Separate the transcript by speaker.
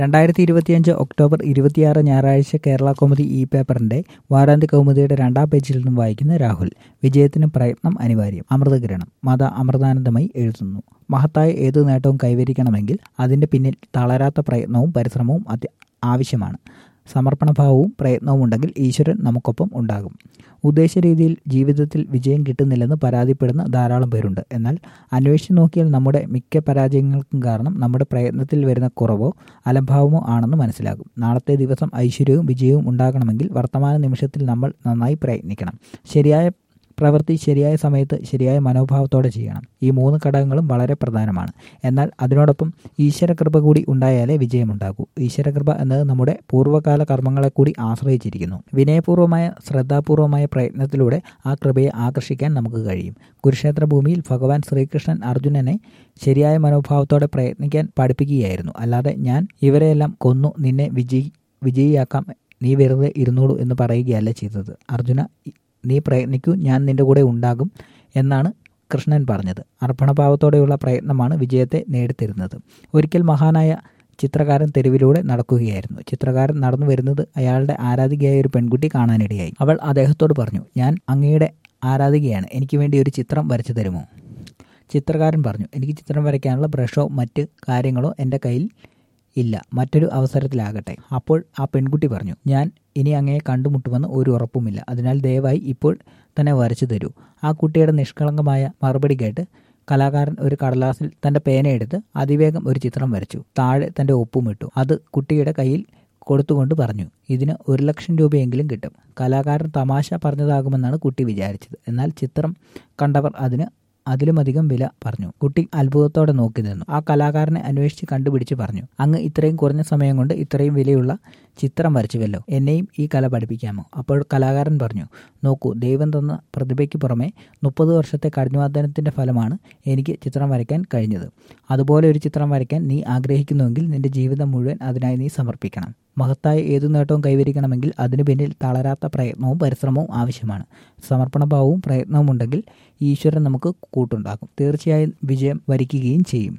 Speaker 1: രണ്ടായിരത്തി ഇരുപത്തിയഞ്ച് ഒക്ടോബർ ഇരുപത്തിയാറ് ഞായറാഴ്ച കേരള കൗമുദി ഇ പേപ്പറിന്റെ വാരാന്ത്യ കൗമുദിയുടെ രണ്ടാം പേജിൽ നിന്നും വായിക്കുന്ന രാഹുൽ വിജയത്തിന് പ്രയത്നം അനിവാര്യം അമൃതകിരണം മത അമൃതാനന്ദമായി എഴുതുന്നു മഹത്തായ ഏതു നേട്ടവും കൈവരിക്കണമെങ്കിൽ അതിന്റെ പിന്നിൽ തളരാത്ത പ്രയത്നവും പരിശ്രമവും അത്യ ആവശ്യമാണ് സമർപ്പണഭാവവും പ്രയത്നവും ഉണ്ടെങ്കിൽ ഈശ്വരൻ നമുക്കൊപ്പം ഉണ്ടാകും ഉദ്ദേശ രീതിയിൽ ജീവിതത്തിൽ വിജയം കിട്ടുന്നില്ലെന്ന് പരാതിപ്പെടുന്ന ധാരാളം പേരുണ്ട് എന്നാൽ അന്വേഷിച്ചു നോക്കിയാൽ നമ്മുടെ മിക്ക പരാജയങ്ങൾക്കും കാരണം നമ്മുടെ പ്രയത്നത്തിൽ വരുന്ന കുറവോ അലംഭാവമോ ആണെന്ന് മനസ്സിലാകും നാളത്തെ ദിവസം ഐശ്വര്യവും വിജയവും ഉണ്ടാകണമെങ്കിൽ വർത്തമാന നിമിഷത്തിൽ നമ്മൾ നന്നായി പ്രയത്നിക്കണം ശരിയായ പ്രവൃത്തി ശരിയായ സമയത്ത് ശരിയായ മനോഭാവത്തോടെ ചെയ്യണം ഈ മൂന്ന് ഘടകങ്ങളും വളരെ പ്രധാനമാണ് എന്നാൽ അതിനോടൊപ്പം ഈശ്വരകൃപ കൂടി ഉണ്ടായാലേ വിജയമുണ്ടാകൂ ഈശ്വരകൃപ എന്നത് നമ്മുടെ പൂർവ്വകാല കർമ്മങ്ങളെ കൂടി ആശ്രയിച്ചിരിക്കുന്നു വിനയപൂർവ്വമായ ശ്രദ്ധാപൂർവമായ പ്രയത്നത്തിലൂടെ ആ കൃപയെ ആകർഷിക്കാൻ നമുക്ക് കഴിയും കുരുക്ഷേത്ര ഭൂമിയിൽ ഭഗവാൻ ശ്രീകൃഷ്ണൻ അർജുനനെ ശരിയായ മനോഭാവത്തോടെ പ്രയത്നിക്കാൻ പഠിപ്പിക്കുകയായിരുന്നു അല്ലാതെ ഞാൻ ഇവരെയെല്ലാം കൊന്നു നിന്നെ വിജയി വിജയിയാക്കാം നീ വെറുതെ ഇരുന്നോളൂ എന്ന് പറയുകയല്ല ചെയ്തത് അർജുന നീ പ്രയത്നിക്കൂ ഞാൻ നിന്റെ കൂടെ ഉണ്ടാകും എന്നാണ് കൃഷ്ണൻ പറഞ്ഞത് അർപ്പണഭാവത്തോടെയുള്ള പ്രയത്നമാണ് വിജയത്തെ നേടിത്തരുന്നത് ഒരിക്കൽ മഹാനായ ചിത്രകാരൻ തെരുവിലൂടെ നടക്കുകയായിരുന്നു ചിത്രകാരൻ നടന്നു വരുന്നത് അയാളുടെ ആരാധികയായ ഒരു പെൺകുട്ടി കാണാനിടയായി അവൾ അദ്ദേഹത്തോട് പറഞ്ഞു ഞാൻ അങ്ങയുടെ ആരാധികയാണ് എനിക്ക് വേണ്ടി ഒരു ചിത്രം വരച്ചു തരുമോ ചിത്രകാരൻ പറഞ്ഞു എനിക്ക് ചിത്രം വരയ്ക്കാനുള്ള ബ്രഷോ മറ്റ് കാര്യങ്ങളോ എൻ്റെ കയ്യിൽ ഇല്ല മറ്റൊരു അവസരത്തിലാകട്ടെ അപ്പോൾ ആ പെൺകുട്ടി പറഞ്ഞു ഞാൻ ഇനി അങ്ങയെ കണ്ടുമുട്ടുമെന്ന് ഒരു ഉറപ്പുമില്ല അതിനാൽ ദയവായി ഇപ്പോൾ തന്നെ വരച്ചു തരൂ ആ കുട്ടിയുടെ നിഷ്കളങ്കമായ മറുപടി കേട്ട് കലാകാരൻ ഒരു കടലാസിൽ തന്റെ പേനയെടുത്ത് അതിവേഗം ഒരു ചിത്രം വരച്ചു താഴെ തന്റെ ഒപ്പുമിട്ടു അത് കുട്ടിയുടെ കയ്യിൽ കൊടുത്തുകൊണ്ട് പറഞ്ഞു ഇതിന് ഒരു ലക്ഷം രൂപയെങ്കിലും കിട്ടും കലാകാരൻ തമാശ പറഞ്ഞതാകുമെന്നാണ് കുട്ടി വിചാരിച്ചത് എന്നാൽ ചിത്രം കണ്ടവർ അതിന് അതിലുമധികം വില പറഞ്ഞു കുട്ടി അത്ഭുതത്തോടെ നോക്കി നിന്നു ആ കലാകാരനെ അന്വേഷിച്ച് കണ്ടുപിടിച്ച് പറഞ്ഞു അങ്ങ് ഇത്രയും കുറഞ്ഞ സമയം കൊണ്ട് ഇത്രയും വിലയുള്ള ചിത്രം വരച്ചുവല്ലോ എന്നെയും ഈ കല പഠിപ്പിക്കാമോ അപ്പോൾ കലാകാരൻ പറഞ്ഞു നോക്കൂ ദൈവം തന്ന പ്രതിഭയ്ക്ക് പുറമെ മുപ്പത് വർഷത്തെ കഠിനാധ്വാനത്തിന്റെ ഫലമാണ് എനിക്ക് ചിത്രം വരയ്ക്കാൻ കഴിഞ്ഞത് അതുപോലെ ഒരു ചിത്രം വരയ്ക്കാൻ നീ ആഗ്രഹിക്കുന്നുവെങ്കിൽ നിന്റെ ജീവിതം മുഴുവൻ അതിനായി നീ സമർപ്പിക്കണം മഹത്തായ ഏതു നേട്ടവും കൈവരിക്കണമെങ്കിൽ അതിനു പിന്നിൽ തളരാത്ത പ്രയത്നവും പരിശ്രമവും ആവശ്യമാണ് സമർപ്പണഭാവവും പ്രയത്നവും ഉണ്ടെങ്കിൽ ഈശ്വരൻ നമുക്ക് കൂട്ടുണ്ടാകും തീർച്ചയായും വിജയം വരിക്കുകയും ചെയ്യും